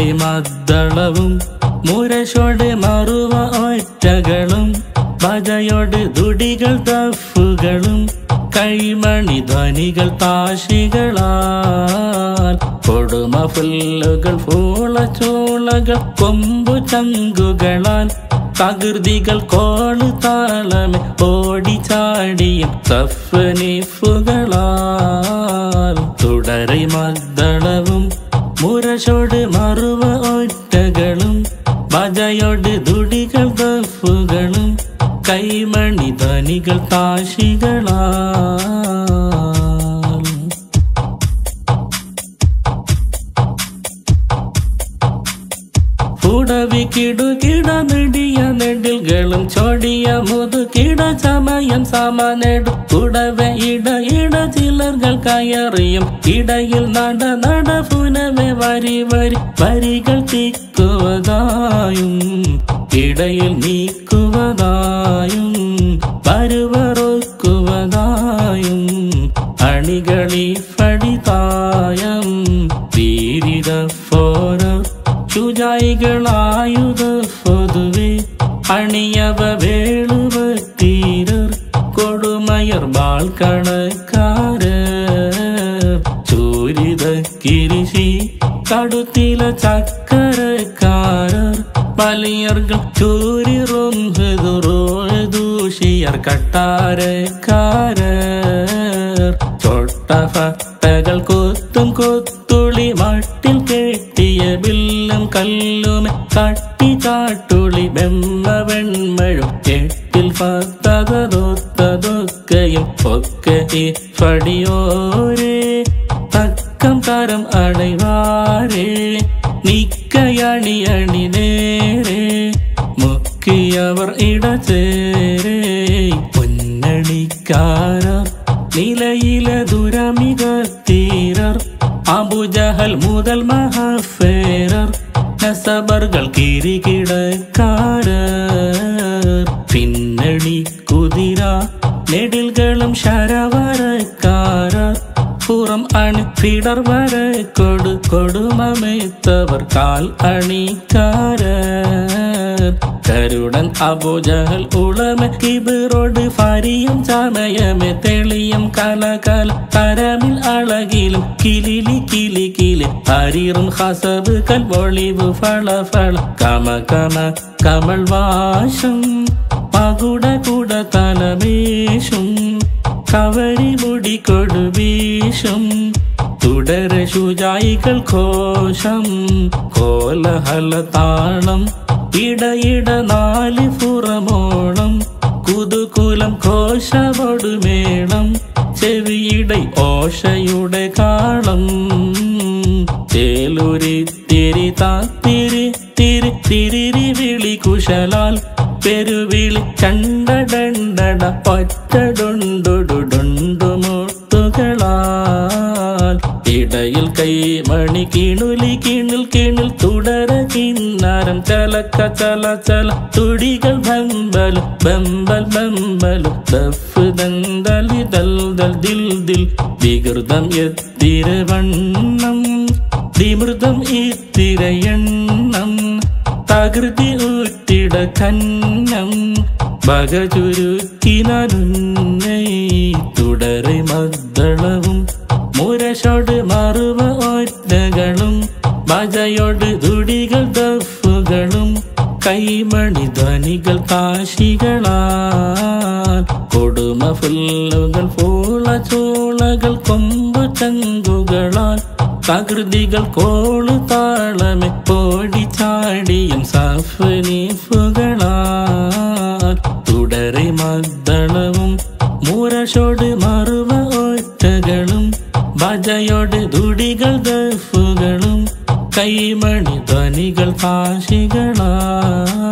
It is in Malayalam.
തുടരെ മദ്ദളവും മുരശോട് മറുവ ഒറ്റകളും ഭജയോട് ദുടികൾ തഫുകളും കൈമണി ധ്വനികൾ താശികളാൽ കൊടുമ ഫുല്ലുകൾ പൂളച്ചൂളകൾ കൊമ്പു ചങ്കുകളാൽ തകൃതികൾ കോള് താളമെ ഓടിച്ചാടിയും സഫനിഫുകളാൽ തുടരെ മദ്ദളവും മുരശോട് മറുവ ഒറ്റകളും ഭജയോട് ദുടികൾ ദഫുകളും കൈമണി ധ്വനികൾ താശികളാൽ ഉടവി കിടുകിട നെടിയ നെടിൽകളും ചൊടിയ മുതുകിട സമയം സമനെടു ഉടവ ഇട ഇട ചിലർകൾ കയറിയും ഇടയിൽ നട നട പുനവെ വരി വരി വരികൾ തിക്കുവതായും ഇടയിൽ നീക്കുവതായും പരുവറൊക്കുവതായും അണികളി ഫടിതായം വീരിത ഫോര ചുജായികളായുധ പൊതുവെ അണിയവ വേളുവ തീരർ കൊടുമയർ ബാൽക്കണക്കാരർ ചൂരിത കിരിശി കടുത്തില ചക്കരക്കാരർ വലിയർകൾ ചൂരിറും ദൂഷിയർ കട്ടാരക്കാരർ ചൊട്ടഫട്ടകൾ കൊത്തും കൊത്തുളി മട്ടിൽ കെട്ടിയ ബില്ലും കല്ലും കട്ടി ചാട്ടുളി ബെമ്മ വെൺമഴും എട്ടിൽ പത്തതൊത്തതൊക്കെയും ഒക്കെ ഈ പടിയോരേ തക്കം തരം അടൈവാരേ നിക്കയണി അണി നേരെ മുക്കിയവർ ഇടചേരേ പൊന്നണിക്കാരർ നിലയിലെ ദുരമിക തീരർ അബുജഹൽ മുതൽ മഹഫേരർ നസബർകൾ കിരികിടക്കാരർ പിന്നണി കുതിര നെടിൽകളും ശരവരക്കാരർ പുറം അണി പിടർ വര കൊടു കൊടുമമേത്തവർ കാൽ അണിക്കാരർ കരുടൻ അബുജഹൽ ഉളമ കിബിറോട് ഫരിയും ചമയമെ തെളിയും കലകല കരമിൽ അളകിലും കിലിലി കിലി കിലി ഹരീറും ഹസബ് കൽവൊളിവ് ഫള ഫള കമ കമ കമൾ വാശം പകുട കുട തലമേശും കവരി മുടി കൊടുവീശും തുടരെ ശുചായികൾ ഘോഷം കോലഹല താളം ഇടയിട നാല് പുറമോളം കുതുകുലം ഘോഷമൊടുമേളം ചെവിയിടை ഓഷയുടെ കാളം ചേലൂരി തിരി താത്തിരി തിരി തിരിരി വിളി കുശലാൽ പെരുവിളി ചണ്ടടണ്ടട ഒറ്റടുണ്ടുടുണ്ടുമുട്ടുകളാൽ ഇടയിൽ കൈമണി കിണുലി കിണിൽ കിണിൽ തുടര കിന്നാരം ചലക്ക ചല ചല തുടികൾ ബമ്പലും ബമ്പൽ ബമ്പലും ദഫ് ദന്തലി ദൽ ദൽ ദിൽ ദിൽ വികൃതം എത്തിരവണ്ണം വിമൃതം ഇത്തിരയെണ്ണം തകൃതി ഊറ്റിട കന്നം ബകചുരുക്കിനുന്നൈ തുടരെ മദ്ദളവും മുരശോട് മറുവ ഒറ്റകളും ഭജയോട് ദുടികൾ ദഫുകളും കൈമണി ധ്വനികൾ കാശികളാൽ കൊടുമ ഫുല്ലുകൾ പൂള ചൂളകൾ കൊമ്പ് ചങ്കുകളാൽ തകൃതികൾ കോളു താളമെ ഓടിച്ചാടിയും സഫനീഫുകളാൽ തുടരെ മദ്ദളവും മുരശോട് മറുവ ഒറ്റകളും ഭജയോട് ദുടികൾ ദഫുകളും കൈമണി ധ്വനികൾ കാശികളാൽ